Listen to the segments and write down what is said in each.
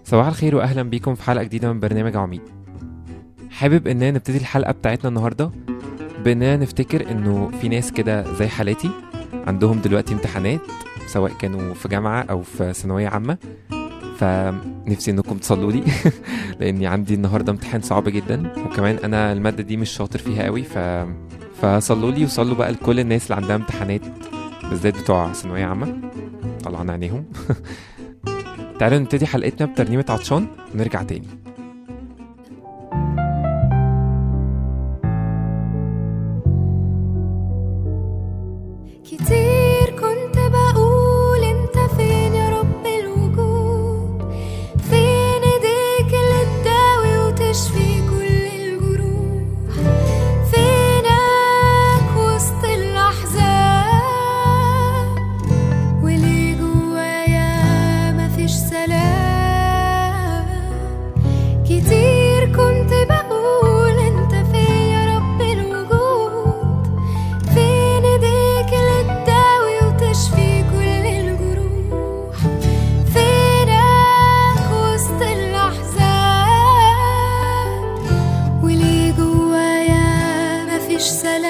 صباح الخير واهلا بيكم في حلقه جديده من برنامج عميد حابب اننا نبتدي الحلقه بتاعتنا النهارده باننا نفتكر انه في ناس كده زي حالاتي عندهم دلوقتي امتحانات سواء كانوا في جامعه او في ثانويه عامه فنفسي انكم تصلوا لي لاني عندي النهارده امتحان صعب جدا وكمان انا الماده دي مش شاطر فيها قوي ف فصلوا لي وصلوا بقى لكل الناس اللي عندها امتحانات بالذات بتوع ثانويه عامه طلعنا عينيهم تعالوا نبتدي حلقتنا بترنيمة عطشان ونرجع تاني كتير كنت بقول انت فين يا رب الوجود فين ايديك اللي تداوي وتشفي كل الجروح فينك وسط الاحزان وليه جوايا مفيش سلام كتير كنت بقول انت فين يا رب الوجود فين ايديك اللي تداوي وتشفي كل الجروح فينك وسط الاحزان وليه جوايا مفيش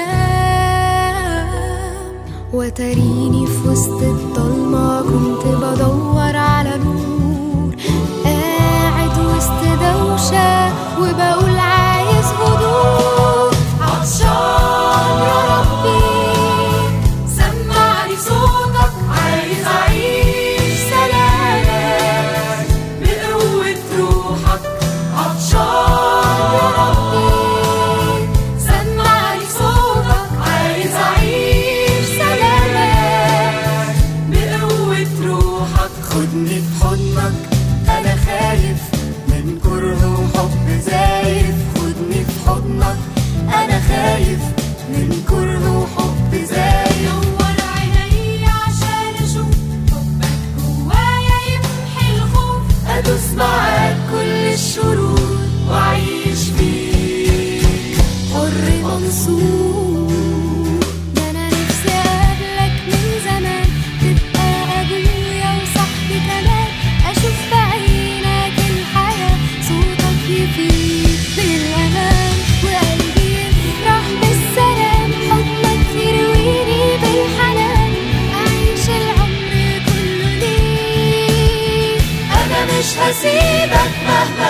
سلام وتريني في وسط الضلمة كنت بدور على نور قاعد وسط دوشة وبقول عايز هدوء عطشان يا ربي سمعني صوتك عايز أعيش سلامك بقوة روحك عطشان يا ربي سمعني صوتك عايز أعيش سلامك بقوة روحك خدني في حضنك انا خايف من كره وحب زايف خدني في حضنك انا خايف من كره وحب زايف نور عيني عشان اشوف حبك جوايا يمحي الخوف ادوس معاك كل الشرور واعيش فيك حر منصور ده انا نفسي اقابلك من زمان تبقى ابويا وصاحبي كمان اشوف بعينك الحياه صوتك يفيد بالامان وقلبي يفرح بالسلام حضنك يرويني بالحنان اعيش العمر كله ليك انا مش هسيبك مهما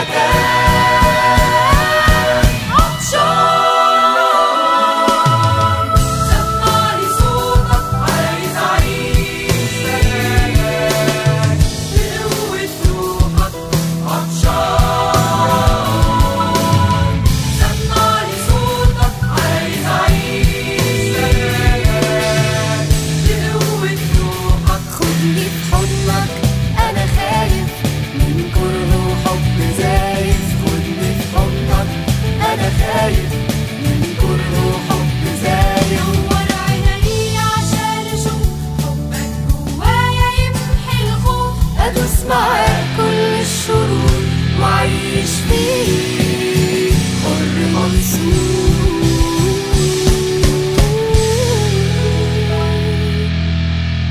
كان عطشان سمعني صوتك عايز اعيش سلامك بقوة روحك عطشان سمعني صوتك عايز اعيش سلامك بقوة روحك خدني في حضنك انا خايف من كره وحب زايف خدني في حضنك انا خايف من كره وحب زايف نور عيني عشان اشوف حبك جوايا يمحي الخوف ادوس معاك كل الشرور واعيش فيك حر منصور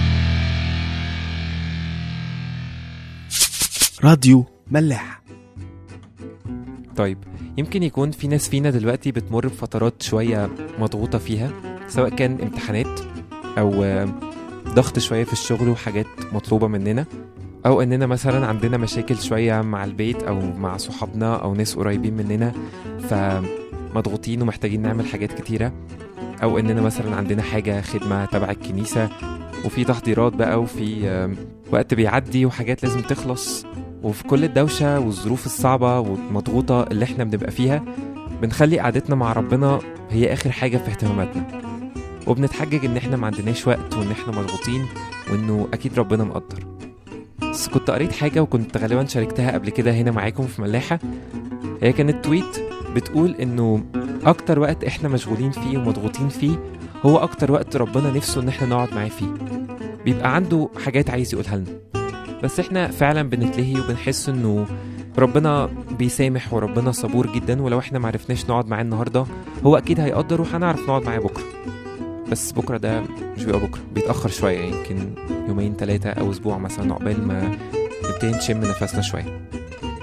راديو ملاح طيب يمكن يكون في ناس فينا دلوقتي بتمر بفترات شوية مضغوطة فيها سواء كان امتحانات أو آه، ضغط شوية في الشغل وحاجات مطلوبة مننا أو إننا مثلا عندنا مشاكل شوية مع البيت أو مع صحابنا أو ناس قريبين مننا فمضغوطين ومحتاجين نعمل حاجات كتيرة أو إننا مثلا عندنا حاجة خدمة تبع الكنيسة وفي تحضيرات بقى وفي آه، وقت بيعدي وحاجات لازم تخلص وفي كل الدوشة والظروف الصعبة والمضغوطة اللي احنا بنبقى فيها بنخلي قعدتنا مع ربنا هي آخر حاجة في اهتماماتنا وبنتحجج إن احنا ما عندناش وقت وإن احنا مضغوطين وإنه أكيد ربنا مقدر بس كنت قريت حاجة وكنت غالبا شاركتها قبل كده هنا معاكم في ملاحة هي كانت تويت بتقول إنه أكتر وقت احنا مشغولين فيه ومضغوطين فيه هو أكتر وقت ربنا نفسه إن احنا نقعد معاه فيه بيبقى عنده حاجات عايز يقولها لنا بس احنا فعلا بنتلهي وبنحس انه ربنا بيسامح وربنا صبور جدا ولو احنا معرفناش نقعد معاه النهارده هو اكيد هيقدر وهنعرف نقعد معاه بكره بس بكره ده مش بيبقى بكره بيتاخر شويه يمكن يومين ثلاثه او اسبوع مثلا عقبال ما نبتدي نشم نفسنا شويه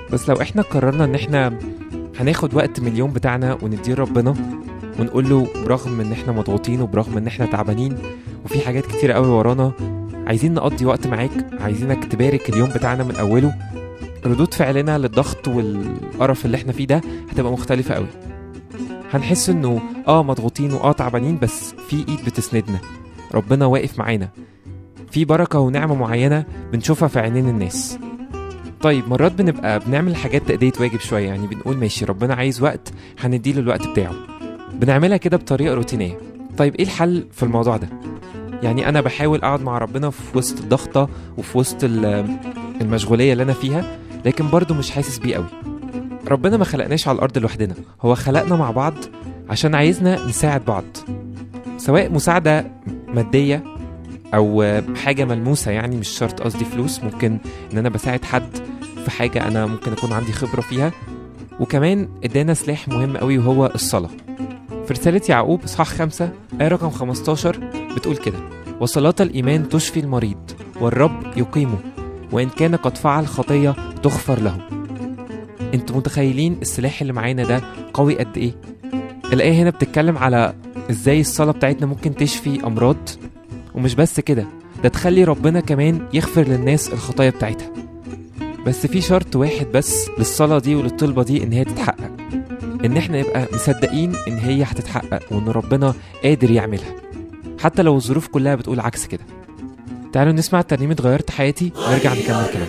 بس لو احنا قررنا ان احنا هناخد وقت من اليوم بتاعنا ونديه لربنا ونقول له برغم ان احنا مضغوطين وبرغم ان احنا تعبانين وفي حاجات كتير قوي ورانا عايزين نقضي وقت معاك عايزينك تبارك اليوم بتاعنا من اوله ردود فعلنا للضغط والقرف اللي احنا فيه ده هتبقى مختلفة قوي هنحس انه اه مضغوطين واه تعبانين بس في ايد بتسندنا ربنا واقف معانا في بركة ونعمة معينة بنشوفها في عينين الناس طيب مرات بنبقى بنعمل حاجات تأدية واجب شوية يعني بنقول ماشي ربنا عايز وقت هنديله الوقت بتاعه بنعملها كده بطريقة روتينية طيب ايه الحل في الموضوع ده يعني انا بحاول اقعد مع ربنا في وسط الضغطة وفي وسط ال- المشغولية اللي انا فيها لكن برضه مش حاسس بيه قوي ربنا ما خلقناش على الارض لوحدنا هو خلقنا مع بعض عشان عايزنا نساعد بعض سواء مساعدة مادية او حاجة ملموسة يعني مش شرط قصدي فلوس ممكن ان انا بساعد حد في حاجة انا ممكن اكون عندي خبرة فيها وكمان ادانا سلاح مهم قوي وهو الصلاة في رسالة يعقوب اصحاح خمسة آية رقم 15 بتقول كده وصلاة الإيمان تشفي المريض والرب يقيمه وإن كان قد فعل خطية تغفر له انتوا متخيلين السلاح اللي معانا ده قوي قد ايه الآية هنا بتتكلم على ازاي الصلاة بتاعتنا ممكن تشفي أمراض ومش بس كده ده تخلي ربنا كمان يغفر للناس الخطايا بتاعتها بس في شرط واحد بس للصلاة دي وللطلبة دي إن هي تتحقق إن إحنا نبقى مصدقين إن هي هتتحقق وإن ربنا قادر يعملها حتى لو الظروف كلها بتقول عكس كده تعالوا نسمع ترنيمة غيرت حياتي ونرجع نكمل كلام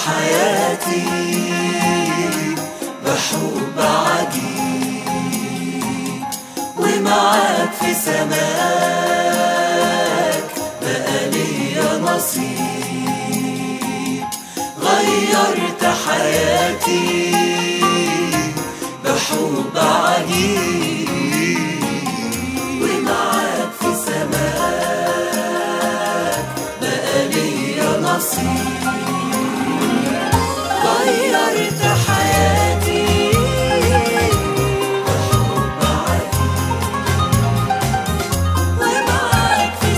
حياتي بحب عجيب ومعاك في سماك بقى ليا نصيب غيرت حياتي بحب عجيب ومعاك في سماك بقى ليا نصيب غيرت حياتي بحب عجيب ومعاك في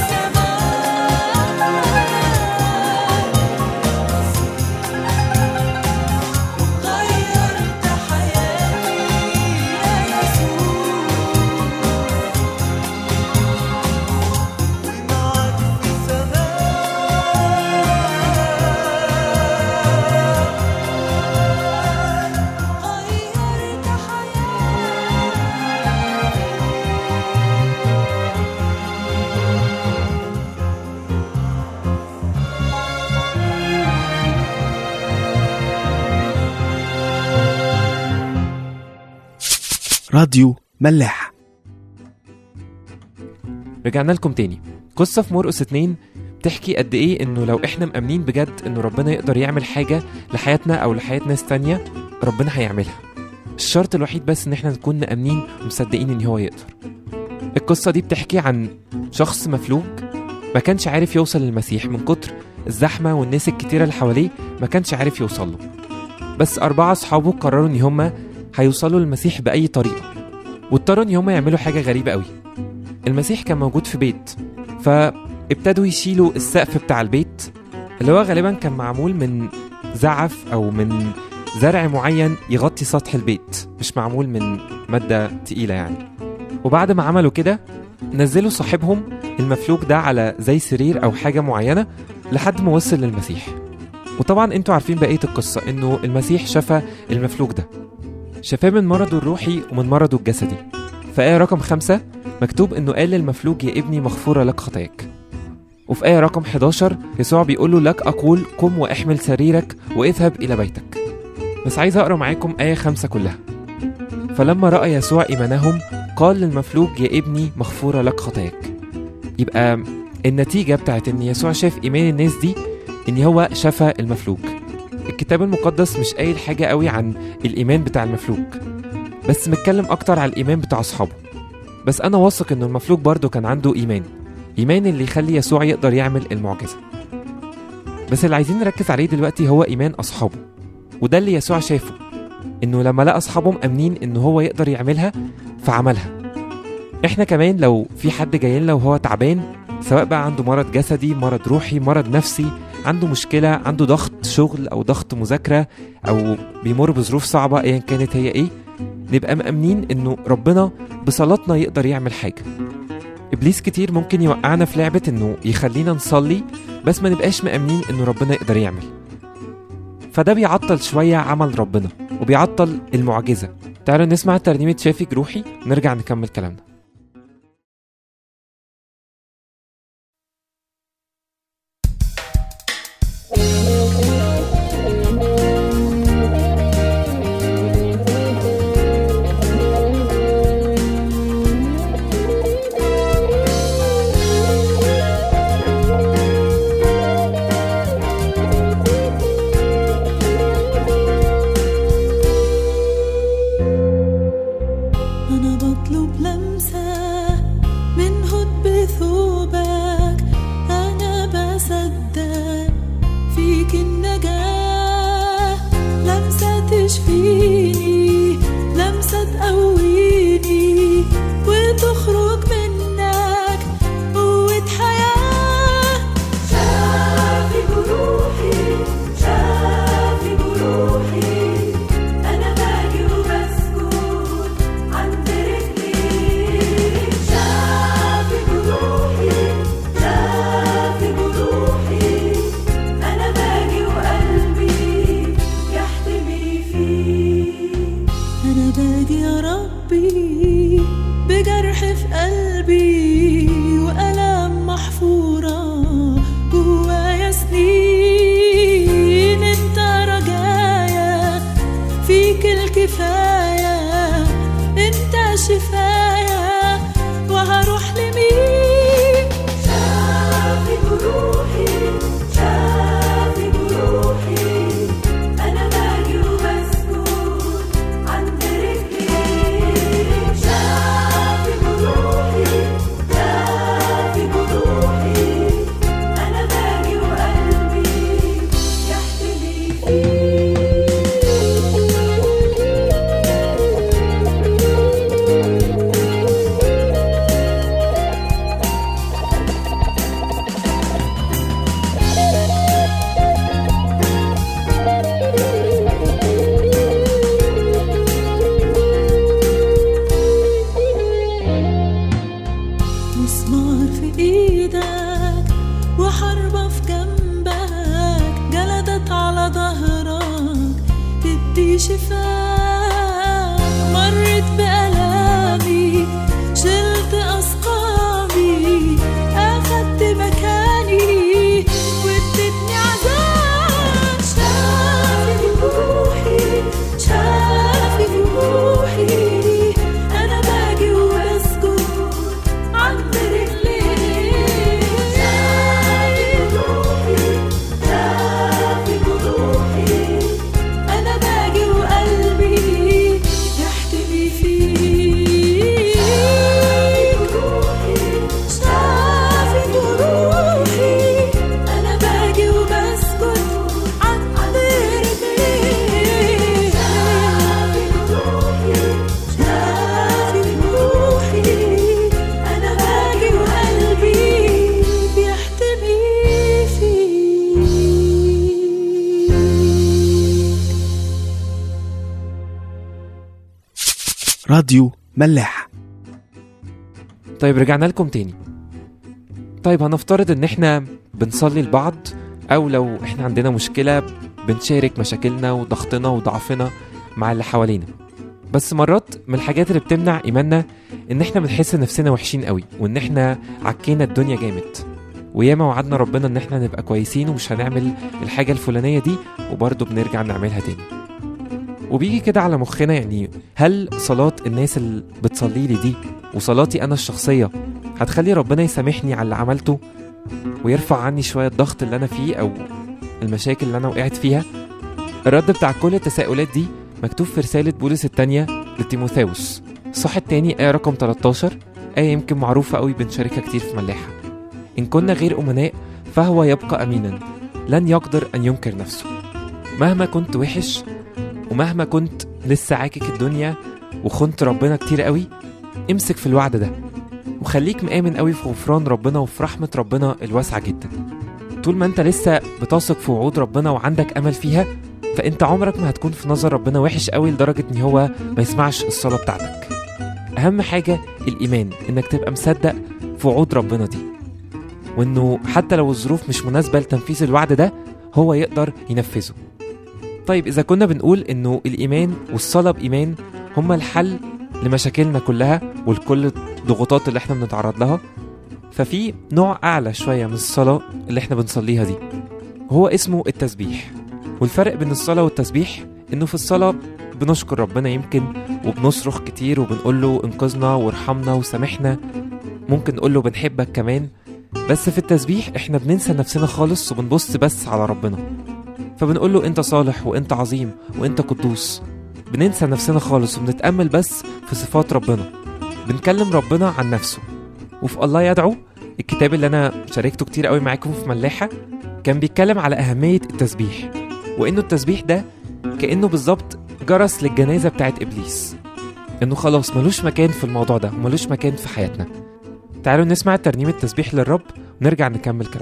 سماك غيرت حياتي يا يسوع ومعاك في سماك غيرت راديو ملاح رجعنا لكم تاني قصة في مرقس اتنين بتحكي قد ايه انه لو احنا مأمنين بجد انه ربنا يقدر يعمل حاجة لحياتنا او لحياة ناس تانية ربنا هيعملها الشرط الوحيد بس ان احنا نكون مأمنين ومصدقين ان هو يقدر القصة دي بتحكي عن شخص مفلوج ما كانش عارف يوصل للمسيح من كتر الزحمة والناس الكتيرة اللي حواليه ما كانش عارف يوصل له بس أربعة أصحابه قرروا إن هما هيوصلوا للمسيح بأي طريقة واضطروا إن هما يعملوا حاجة غريبة قوي المسيح كان موجود في بيت فابتدوا يشيلوا السقف بتاع البيت اللي هو غالبا كان معمول من زعف او من زرع معين يغطي سطح البيت مش معمول من مادة تقيلة يعني وبعد ما عملوا كده نزلوا صاحبهم المفلوج ده على زي سرير او حاجة معينة لحد ما وصل للمسيح وطبعا انتوا عارفين بقية القصة انه المسيح شفى المفلوج ده شفاه من مرضه الروحي ومن مرضه الجسدي في آية رقم خمسة مكتوب انه قال للمفلوج يا ابني مغفورة لك خطاياك وفي آية رقم 11 يسوع بيقول له لك أقول قم واحمل سريرك واذهب إلى بيتك بس عايز أقرأ معاكم آية خمسة كلها فلما رأى يسوع إيمانهم قال للمفلوج يا ابني مغفورة لك خطاياك يبقى النتيجة بتاعت إن يسوع شاف إيمان الناس دي إن هو شفى المفلوج الكتاب المقدس مش قايل حاجة قوي عن الإيمان بتاع المفلوج بس متكلم أكتر على الإيمان بتاع أصحابه بس أنا واثق إن المفلوج برضه كان عنده إيمان إيمان اللي يخلي يسوع يقدر يعمل المعجزة بس اللي عايزين نركز عليه دلوقتي هو إيمان أصحابه وده اللي يسوع شافه إنه لما لقى أصحابه مأمنين إنه هو يقدر يعملها فعملها إحنا كمان لو في حد جاي لنا وهو تعبان سواء بقى عنده مرض جسدي مرض روحي مرض نفسي عنده مشكلة عنده ضغط شغل أو ضغط مذاكرة أو بيمر بظروف صعبة أيا كانت هي إيه نبقى مأمنين إنه ربنا بصلاتنا يقدر يعمل حاجة ابليس كتير ممكن يوقعنا في لعبه انه يخلينا نصلي بس ما نبقاش مأمنين انه ربنا يقدر يعمل فده بيعطل شويه عمل ربنا وبيعطل المعجزه تعالوا نسمع ترنيمه شافي جروحي نرجع نكمل كلامنا أنا بطلب لمسة من هد ثوبك أنا بصدق فيك النجاة لمسة تشفيني لمسة تقويني وتخرج منك قوة حياة شافي جروحي شافي جروحي أنا باجي وبسكت عند رجليك شافي جروحي شافي جروحي أنا باجي وقلبي يحتمي فيك أنا باجي يا ربي بجرح في قلبي وألم محفورة جوايا سنين انت كفاية انت شفايا وهروح لمين شافي جروحي شافي جروحي أنا باجي وبسكت عند رجليك شافي جروحي شافي جروحي أنا باجي وقلبي يحتمي مسمار في ايدك وحربة في جنبك جلدت على ظهرك تدي شفاء مرت بألامي شلت أثقابي أخدت مكاني وادتني عذاب شافي جروحي شافي جروحي أنا باجي وبسكت عند رجليك شافي جروحي شافي جروحي أنا باجي وقلبي يحتمي فيك شافي جروحي أنا باجي وبسكت عند رجليك شافي جروحي شافي جروحي أنا باجي وقلبي بيحتمي فيك راديو ملاح طيب رجعنا لكم تاني طيب هنفترض ان احنا بنصلي لبعض او لو احنا عندنا مشكلة بنشارك مشاكلنا وضغطنا وضعفنا مع اللي حوالينا بس مرات من الحاجات اللي بتمنع ايماننا ان احنا بنحس نفسنا وحشين قوي وان احنا عكينا الدنيا جامد وياما وعدنا ربنا ان احنا نبقى كويسين ومش هنعمل الحاجة الفلانية دي وبرضه بنرجع نعملها تاني وبيجي كده على مخنا يعني هل صلاة الناس اللي بتصلي لي دي وصلاتي أنا الشخصية هتخلي ربنا يسامحني على اللي عملته ويرفع عني شوية الضغط اللي أنا فيه أو المشاكل اللي أنا وقعت فيها الرد بتاع كل التساؤلات دي مكتوب في رسالة بولس التانية لتيموثاوس الصح التاني آية رقم 13 آية يمكن معروفة قوي بنشاركها كتير في ملاحة إن كنا غير أمناء فهو يبقى أمينا لن يقدر أن ينكر نفسه مهما كنت وحش ومهما كنت لسه عاكك الدنيا وخنت ربنا كتير قوي امسك في الوعد ده وخليك مآمن قوي في غفران ربنا وفي رحمة ربنا الواسعة جدا طول ما انت لسه بتثق في وعود ربنا وعندك امل فيها فانت عمرك ما هتكون في نظر ربنا وحش قوي لدرجة ان هو ما يسمعش الصلاة بتاعتك اهم حاجة الايمان انك تبقى مصدق في وعود ربنا دي وانه حتى لو الظروف مش مناسبة لتنفيذ الوعد ده هو يقدر ينفذه طيب إذا كنا بنقول إنه الإيمان والصلاة بإيمان هما الحل لمشاكلنا كلها ولكل الضغوطات اللي إحنا بنتعرض لها ففي نوع أعلى شوية من الصلاة اللي إحنا بنصليها دي هو اسمه التسبيح والفرق بين الصلاة والتسبيح إنه في الصلاة بنشكر ربنا يمكن وبنصرخ كتير وبنقول له انقذنا وارحمنا وسامحنا ممكن نقول له بنحبك كمان بس في التسبيح احنا بننسى نفسنا خالص وبنبص بس على ربنا فبنقول له انت صالح وانت عظيم وانت قدوس بننسى نفسنا خالص وبنتأمل بس في صفات ربنا بنكلم ربنا عن نفسه وفي الله يدعو الكتاب اللي انا شاركته كتير قوي معاكم في ملاحة كان بيتكلم على أهمية التسبيح وإنه التسبيح ده كأنه بالظبط جرس للجنازة بتاعت إبليس إنه خلاص ملوش مكان في الموضوع ده وملوش مكان في حياتنا تعالوا نسمع ترنيم التسبيح للرب ونرجع نكمل كلام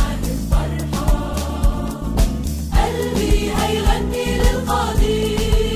قلبي هيغني للقدير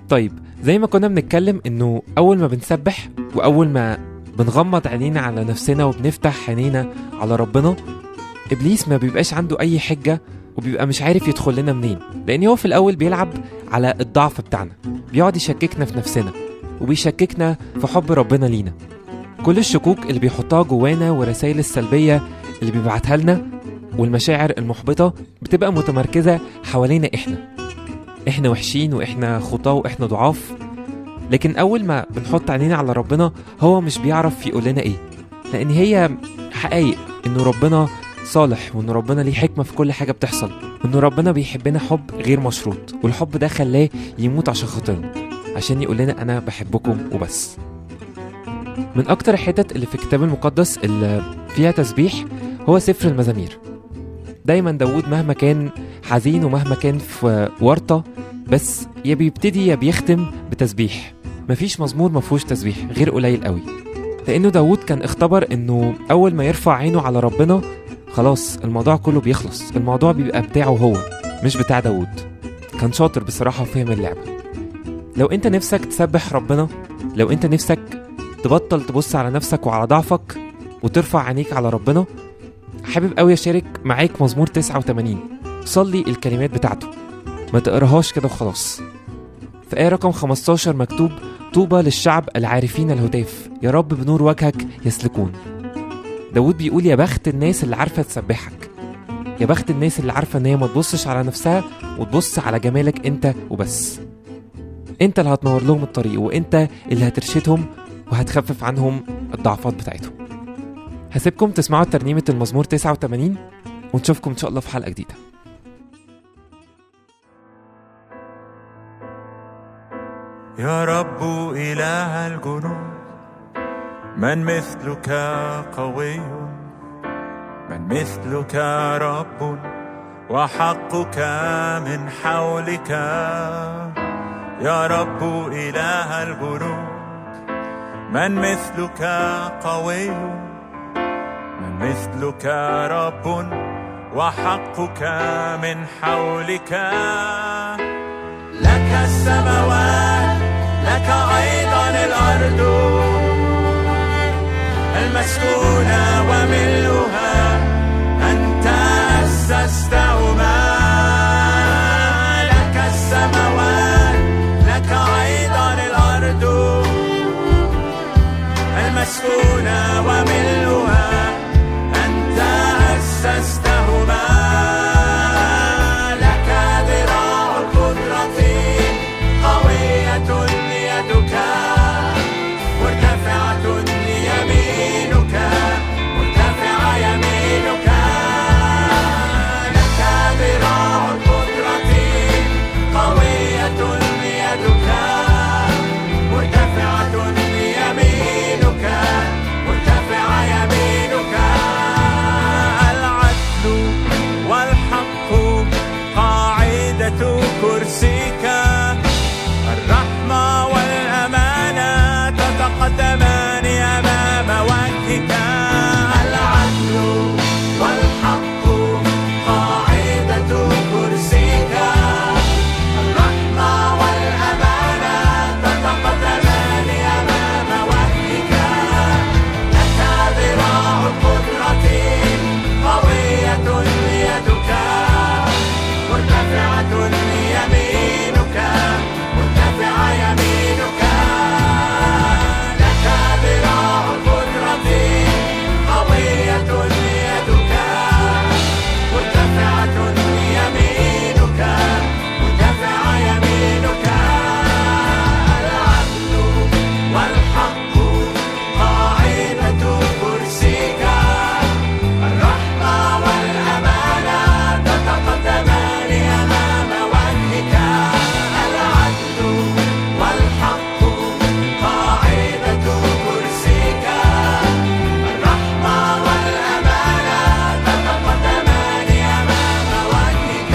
طيب زي ما كنا بنتكلم انه اول ما بنسبح واول ما بنغمض عينينا على نفسنا وبنفتح عينينا على ربنا ابليس ما بيبقاش عنده اي حجه وبيبقى مش عارف يدخل لنا منين لان هو في الاول بيلعب على الضعف بتاعنا بيقعد يشككنا في نفسنا وبيشككنا في حب ربنا لينا كل الشكوك اللي بيحطها جوانا والرسائل السلبيه اللي بيبعتها لنا والمشاعر المحبطه بتبقى متمركزه حوالينا احنا احنا وحشين واحنا خطاه واحنا ضعاف لكن اول ما بنحط عينينا على ربنا هو مش بيعرف يقول لنا ايه لان هي حقايق انه ربنا صالح وان ربنا ليه حكمه في كل حاجه بتحصل وان ربنا بيحبنا حب غير مشروط والحب ده خلاه يموت عشان خاطرنا عشان يقول لنا انا بحبكم وبس من اكتر الحتت اللي في الكتاب المقدس اللي فيها تسبيح هو سفر المزامير دايما داود مهما كان حزين ومهما كان في ورطه بس يا بيبتدي يا بيختم بتسبيح مفيش مزمور مفهوش تسبيح غير قليل قوي لانه داود كان اختبر انه اول ما يرفع عينه على ربنا خلاص الموضوع كله بيخلص الموضوع بيبقى بتاعه هو مش بتاع داود كان شاطر بصراحة وفهم اللعبة لو انت نفسك تسبح ربنا لو انت نفسك تبطل تبص على نفسك وعلى ضعفك وترفع عينيك على ربنا حابب قوي اشارك معاك مزمور 89 صلي الكلمات بتاعته ما تقراهاش كده وخلاص في آية رقم 15 مكتوب طوبى للشعب العارفين الهتاف يا رب بنور وجهك يسلكون داود بيقول يا بخت الناس اللي عارفة تسبحك يا بخت الناس اللي عارفة ان هي ما تبصش على نفسها وتبص على جمالك انت وبس انت اللي هتنور لهم الطريق وانت اللي هترشدهم وهتخفف عنهم الضعفات بتاعتهم هسيبكم تسمعوا ترنيمة المزمور 89 ونشوفكم ان شاء الله في حلقة جديدة يا رب إله الجنود من مثلك قوي من مثلك رب وحقك من حولك يا رب إله الجنود من مثلك قوي من مثلك رب وحقك من حولك لك السماوات لك أيضا الأرض المسكونة وملؤها أنت أسستهما لك السماوات لك أيضا الأرض المسكونة وملؤها أنت أسستهما لك ذراع القدرة قوية يدك مرتفعة يمينك مرتفعة يمينك لك ذراع القدرة قوية يدك مرتفعة يمينك مرتفعة يمينك العدل والحق قاعدة كرسيك الرحمة والأمانة تتقدمان أمام وجهك العدل والحق قاعدة كرسيك الرحمة والأمانة تتقدمان أمام وجهك لك ذراع القدرة قوية يدك مرتفعة يمينك مرتفعة يمينك لك ذراع القدرة قوية يدك مرتفعة يمينك مرتفعة يمينك العدل والحق قاعدة كرسيك الرحمة والأمانة تتقدمان أمام وجهك العدل والحق قاعدة كرسيك الرحمة والأمانة تتقدمان أمام وجهك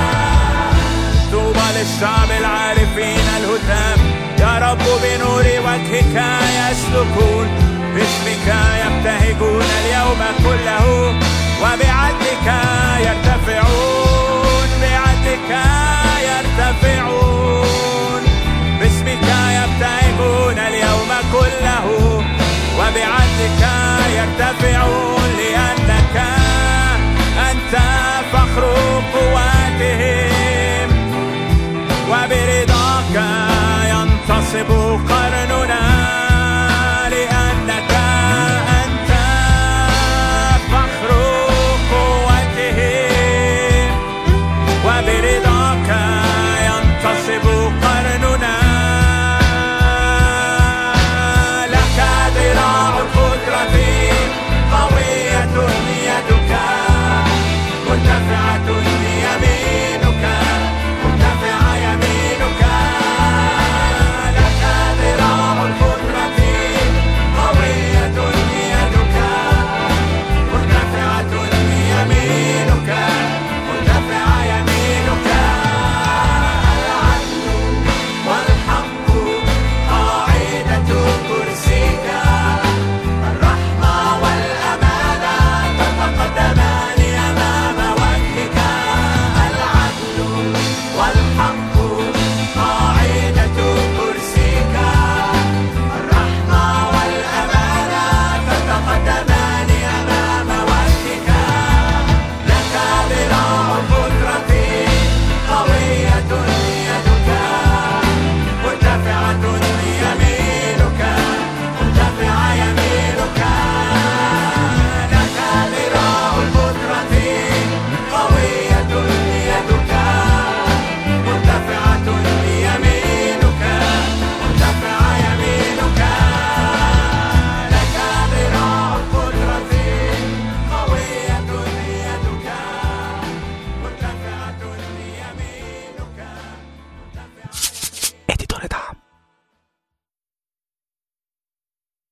طوبى للشعب العارفين الهتام يا رب بنور وجهك يسلكون باسمك يبتهجون اليوم كله وبعدلك يرتفعون بعدلك يرتفعون وبعدلك يرتفعون لأنك أنت فخر قواتهم وبرضاك ينتصب قرن